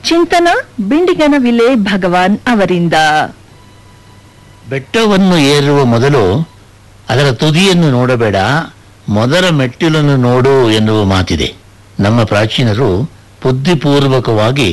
ಚಿಂತನ ಬಿಂಡಿಗನವಿಲೆ ಭಗವಾನ್ ಅವರಿಂದ ಬೆಟ್ಟವನ್ನು ಏರುವ ಮೊದಲು ಅದರ ತುದಿಯನ್ನು ನೋಡಬೇಡ ಮೊದಲ ಮೆಟ್ಟಿಲನ್ನು ನೋಡು ಎನ್ನುವ ಮಾತಿದೆ ನಮ್ಮ ಪ್ರಾಚೀನರು ಬುದ್ಧಿಪೂರ್ವಕವಾಗಿ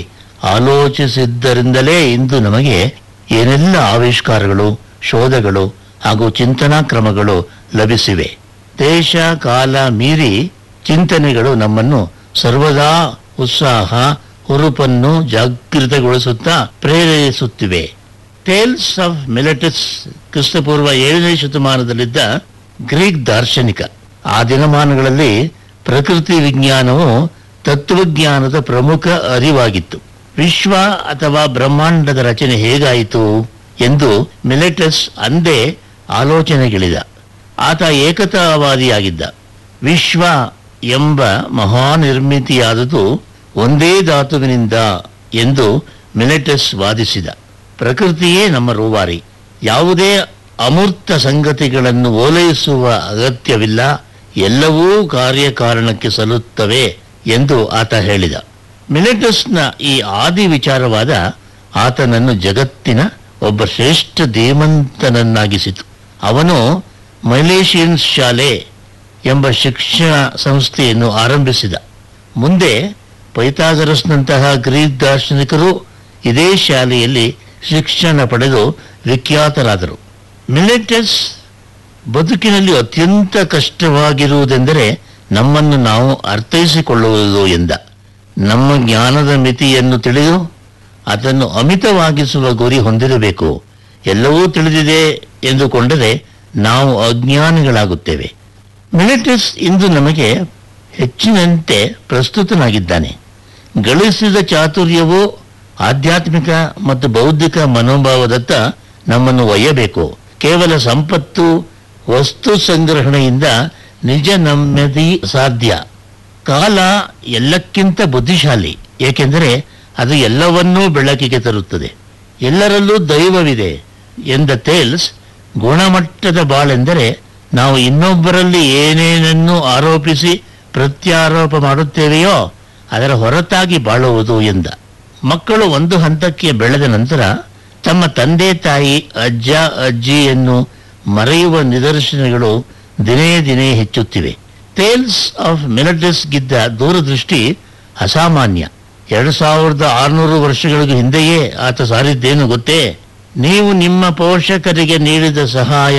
ಆಲೋಚಿಸಿದ್ದರಿಂದಲೇ ಇಂದು ನಮಗೆ ಏನೆಲ್ಲ ಆವಿಷ್ಕಾರಗಳು ಶೋಧಗಳು ಹಾಗೂ ಚಿಂತನಾ ಕ್ರಮಗಳು ಲಭಿಸಿವೆ ದೇಶ ಕಾಲ ಮೀರಿ ಚಿಂತನೆಗಳು ನಮ್ಮನ್ನು ಸರ್ವದಾ ಉತ್ಸಾಹ ಹುರುಪನ್ನು ಜಾಗೃತಗೊಳಿಸುತ್ತಾ ಪ್ರೇರೇಪಿಸುತ್ತಿವೆ ಟೇಲ್ಸ್ ಆಫ್ ಮಿಲೆಟಸ್ ಕ್ರಿಸ್ತಪೂರ್ವ ಏಳನೇ ಶತಮಾನದಲ್ಲಿದ್ದ ಗ್ರೀಕ್ ದಾರ್ಶನಿಕ ಆ ದಿನಮಾನಗಳಲ್ಲಿ ಪ್ರಕೃತಿ ವಿಜ್ಞಾನವು ತತ್ವಜ್ಞಾನದ ಪ್ರಮುಖ ಅರಿವಾಗಿತ್ತು ವಿಶ್ವ ಅಥವಾ ಬ್ರಹ್ಮಾಂಡದ ರಚನೆ ಹೇಗಾಯಿತು ಎಂದು ಮಿಲೆಟಸ್ ಅಂದೇ ಆಲೋಚನೆಗಿಳಿದ ಆತ ಏಕತಾವಾದಿಯಾಗಿದ್ದ ವಿಶ್ವ ಎಂಬ ಮಹಾನಿರ್ಮಿತಿಯಾದುದು ಒಂದೇ ಧಾತುವಿನಿಂದ ಎಂದು ಮಿಲೆಟಸ್ ವಾದಿಸಿದ ಪ್ರಕೃತಿಯೇ ನಮ್ಮ ರೂವಾರಿ ಯಾವುದೇ ಅಮೂರ್ತ ಸಂಗತಿಗಳನ್ನು ಓಲೈಸುವ ಅಗತ್ಯವಿಲ್ಲ ಎಲ್ಲವೂ ಕಾರ್ಯಕಾರಣಕ್ಕೆ ಸಲ್ಲುತ್ತವೆ ಎಂದು ಆತ ಹೇಳಿದ ಮಿಲೆಟಸ್ನ ಈ ಆದಿ ವಿಚಾರವಾದ ಆತನನ್ನು ಜಗತ್ತಿನ ಒಬ್ಬ ಶ್ರೇಷ್ಠ ಧೀಮಂತನನ್ನಾಗಿಸಿತು ಅವನು ಮೈಲೇಷಿಯನ್ಸ್ ಶಾಲೆ ಎಂಬ ಶಿಕ್ಷಣ ಸಂಸ್ಥೆಯನ್ನು ಆರಂಭಿಸಿದ ಮುಂದೆ ಪೈಥಾಗರಸ್ನಂತಹ ಗ್ರೀಕ್ ದಾರ್ಶನಿಕರು ಇದೇ ಶಾಲೆಯಲ್ಲಿ ಶಿಕ್ಷಣ ಪಡೆದು ವಿಖ್ಯಾತರಾದರು ಮಿಲೆಟಸ್ ಬದುಕಿನಲ್ಲಿ ಅತ್ಯಂತ ಕಷ್ಟವಾಗಿರುವುದೆಂದರೆ ನಮ್ಮನ್ನು ನಾವು ಅರ್ಥೈಸಿಕೊಳ್ಳುವುದು ಎಂದ ನಮ್ಮ ಜ್ಞಾನದ ಮಿತಿಯನ್ನು ತಿಳಿದು ಅದನ್ನು ಅಮಿತವಾಗಿಸುವ ಗುರಿ ಹೊಂದಿರಬೇಕು ಎಲ್ಲವೂ ತಿಳಿದಿದೆ ಎಂದುಕೊಂಡರೆ ನಾವು ಅಜ್ಞಾನಿಗಳಾಗುತ್ತೇವೆ ಮಿಲಿಟಸ್ ಇಂದು ನಮಗೆ ಹೆಚ್ಚಿನಂತೆ ಪ್ರಸ್ತುತನಾಗಿದ್ದಾನೆ ಗಳಿಸಿದ ಚಾತುರ್ಯವು ಆಧ್ಯಾತ್ಮಿಕ ಮತ್ತು ಬೌದ್ಧಿಕ ಮನೋಭಾವದತ್ತ ನಮ್ಮನ್ನು ಒಯ್ಯಬೇಕು ಕೇವಲ ಸಂಪತ್ತು ವಸ್ತು ಸಂಗ್ರಹಣೆಯಿಂದ ನಿಜ ನೆಮ್ಮದಿ ಸಾಧ್ಯ ಕಾಲ ಎಲ್ಲಕ್ಕಿಂತ ಬುದ್ಧಿಶಾಲಿ ಏಕೆಂದರೆ ಅದು ಎಲ್ಲವನ್ನೂ ಬೆಳಕಿಗೆ ತರುತ್ತದೆ ಎಲ್ಲರಲ್ಲೂ ದೈವವಿದೆ ಎಂದ ತೇಲ್ಸ್ ಗುಣಮಟ್ಟದ ಬಾಳೆಂದರೆ ನಾವು ಇನ್ನೊಬ್ಬರಲ್ಲಿ ಏನೇನನ್ನು ಆರೋಪಿಸಿ ಪ್ರತ್ಯಾರೋಪ ಮಾಡುತ್ತೇವೆಯೋ ಅದರ ಹೊರತಾಗಿ ಬಾಳುವುದು ಎಂದ ಮಕ್ಕಳು ಒಂದು ಹಂತಕ್ಕೆ ಬೆಳೆದ ನಂತರ ತಮ್ಮ ತಂದೆ ತಾಯಿ ಅಜ್ಜ ಅಜ್ಜಿಯನ್ನು ಮರೆಯುವ ನಿದರ್ಶನಗಳು ದಿನೇ ದಿನೇ ಹೆಚ್ಚುತ್ತಿವೆ ಟೇಲ್ಸ್ ಆಫ್ ಮಿಲಟಸ್ ಗಿದ್ದ ದೂರದೃಷ್ಟಿ ಅಸಾಮಾನ್ಯ ಎರಡು ಸಾವಿರದ ಆರುನೂರು ವರ್ಷಗಳಿಗೂ ಹಿಂದೆಯೇ ಆತ ಸಾರಿದ್ದೇನು ಗೊತ್ತೇ ನೀವು ನಿಮ್ಮ ಪೋಷಕರಿಗೆ ನೀಡಿದ ಸಹಾಯ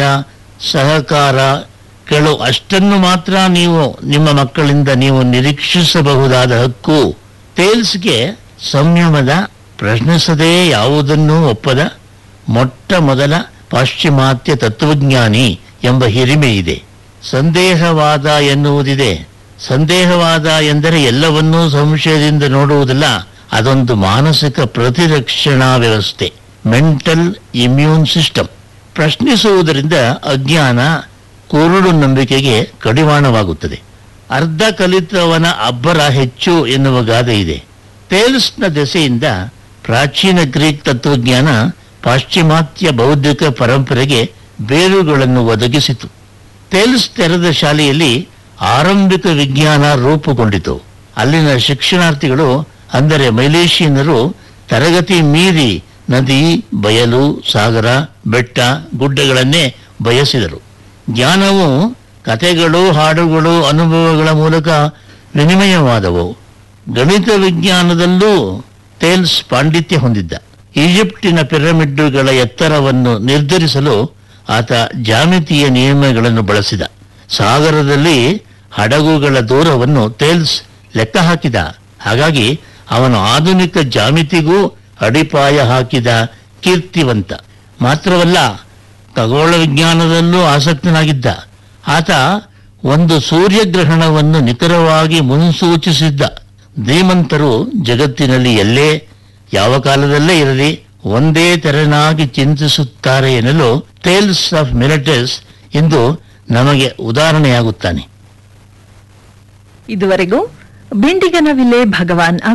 ಸಹಕಾರ ಕೆಳು ಅಷ್ಟನ್ನು ಮಾತ್ರ ನೀವು ನಿಮ್ಮ ಮಕ್ಕಳಿಂದ ನೀವು ನಿರೀಕ್ಷಿಸಬಹುದಾದ ಹಕ್ಕು ಟೇಲ್ಸ್ಗೆ ಸಂಯಮದ ಪ್ರಶ್ನಿಸದೇ ಯಾವುದನ್ನೂ ಒಪ್ಪದ ಮೊಟ್ಟ ಮೊದಲ ಪಾಶ್ಚಿಮಾತ್ಯ ತತ್ವಜ್ಞಾನಿ ಎಂಬ ಹಿರಿಮೆ ಇದೆ ಸಂದೇಹವಾದ ಎನ್ನುವುದಿದೆ ಸಂದೇಹವಾದ ಎಂದರೆ ಎಲ್ಲವನ್ನೂ ಸಂಶಯದಿಂದ ನೋಡುವುದಿಲ್ಲ ಅದೊಂದು ಮಾನಸಿಕ ಪ್ರತಿರಕ್ಷಣಾ ವ್ಯವಸ್ಥೆ ಮೆಂಟಲ್ ಇಮ್ಯೂನ್ ಸಿಸ್ಟಮ್ ಪ್ರಶ್ನಿಸುವುದರಿಂದ ಅಜ್ಞಾನ ಕುರುಡು ನಂಬಿಕೆಗೆ ಕಡಿವಾಣವಾಗುತ್ತದೆ ಅರ್ಧ ಕಲಿತವನ ಅಬ್ಬರ ಹೆಚ್ಚು ಎನ್ನುವ ಗಾದೆ ಇದೆ ಟೇಲ್ಸ್ನ ದೆಸೆಯಿಂದ ಪ್ರಾಚೀನ ಗ್ರೀಕ್ ತತ್ವಜ್ಞಾನ ಪಾಶ್ಚಿಮಾತ್ಯ ಬೌದ್ಧಿಕ ಪರಂಪರೆಗೆ ಬೇರುಗಳನ್ನು ಒದಗಿಸಿತು ಟೇಲ್ಸ್ ತೆರೆದ ಶಾಲೆಯಲ್ಲಿ ಆರಂಭಿಕ ವಿಜ್ಞಾನ ರೂಪುಗೊಂಡಿತು ಅಲ್ಲಿನ ಶಿಕ್ಷಣಾರ್ಥಿಗಳು ಅಂದರೆ ಮೈಲೇಷಿಯನ್ನರು ತರಗತಿ ಮೀರಿ ನದಿ ಬಯಲು ಸಾಗರ ಬೆಟ್ಟ ಗುಡ್ಡಗಳನ್ನೇ ಬಯಸಿದರು ಜ್ಞಾನವು ಕಥೆಗಳು ಹಾಡುಗಳು ಅನುಭವಗಳ ಮೂಲಕ ವಿನಿಮಯವಾದವು ಗಣಿತ ವಿಜ್ಞಾನದಲ್ಲೂ ಟೇಲ್ಸ್ ಪಾಂಡಿತ್ಯ ಹೊಂದಿದ್ದ ಈಜಿಪ್ಟಿನ ಪಿರಮಿಡ್ಡುಗಳ ಎತ್ತರವನ್ನು ನಿರ್ಧರಿಸಲು ಆತ ಜಾಮಿತಿಯ ನಿಯಮಗಳನ್ನು ಬಳಸಿದ ಸಾಗರದಲ್ಲಿ ಹಡಗುಗಳ ದೂರವನ್ನು ಟೇಲ್ಸ್ ಲೆಕ್ಕ ಹಾಕಿದ ಹಾಗಾಗಿ ಅವನು ಆಧುನಿಕ ಜಾಮಿತಿಗೂ ಅಡಿಪಾಯ ಹಾಕಿದ ಕೀರ್ತಿವಂತ ಮಾತ್ರವಲ್ಲ ಖಗೋಳ ವಿಜ್ಞಾನದಲ್ಲೂ ಆಸಕ್ತನಾಗಿದ್ದ ಆತ ಒಂದು ಸೂರ್ಯಗ್ರಹಣವನ್ನು ನಿಖರವಾಗಿ ಮುನ್ಸೂಚಿಸಿದ್ದ ಧೀಮಂತರು ಜಗತ್ತಿನಲ್ಲಿ ಎಲ್ಲೇ ಯಾವ ಕಾಲದಲ್ಲೇ ಇರಲಿ ಒಂದೇ ತೆರನಾಗಿ ಚಿಂತಿಸುತ್ತಾರೆ ಎನ್ನಲು ಟೇಲ್ಸ್ ಆಫ್ ಮಿಲಿಟಸ್ ಇಂದು ನಮಗೆ ಉದಾಹರಣೆಯಾಗುತ್ತಾನೆ ಇದುವರೆಗೂ ಬಿಂಡಿಗನವಿಲೆ ಭಗವಾನ್